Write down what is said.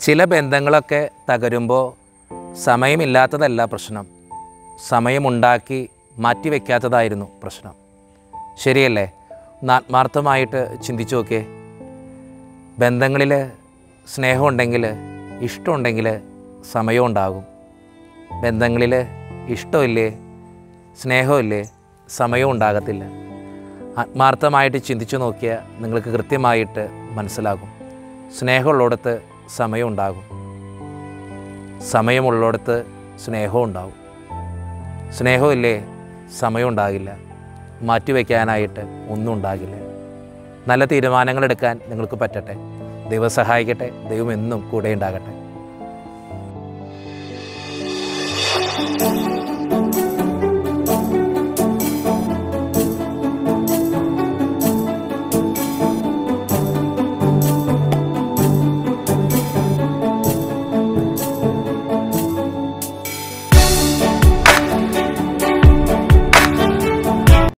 ചില ബന്ധങ്ങളൊക്കെ തകരുമ്പോൾ സമയമില്ലാത്തതല്ല പ്രശ്നം സമയമുണ്ടാക്കി മാറ്റിവെക്കാത്തതായിരുന്നു പ്രശ്നം ശരിയല്ലേ ഒന്ന് ആത്മാർത്ഥമായിട്ട് ചിന്തിച്ചു നോക്കിയേ ബന്ധങ്ങളിൽ സ്നേഹമുണ്ടെങ്കിൽ ഇഷ്ടമുണ്ടെങ്കിൽ സമയം ഉണ്ടാകും ബന്ധങ്ങളിൽ ഇഷ്ടമില്ലേ സ്നേഹമില്ലേ സമയവും ഉണ്ടാകത്തില്ല ആത്മാർത്ഥമായിട്ട് ചിന്തിച്ചു നോക്കിയാൽ നിങ്ങൾക്ക് കൃത്യമായിട്ട് മനസ്സിലാകും സ്നേഹമുള്ളിടത്ത് സമയം ഉണ്ടാകും സമയമുള്ളിടത്ത് സ്നേഹവും ഉണ്ടാകും സ്നേഹമില്ലേ സമയം ഉണ്ടാകില്ല മാറ്റിവെക്കാനായിട്ട് ഒന്നും ഉണ്ടാകില്ല നല്ല തീരുമാനങ്ങൾ എടുക്കാൻ നിങ്ങൾക്ക് പറ്റട്ടെ ദൈവം സഹായിക്കട്ടെ ദൈവം എന്നും കൂടെ ഉണ്ടാകട്ടെ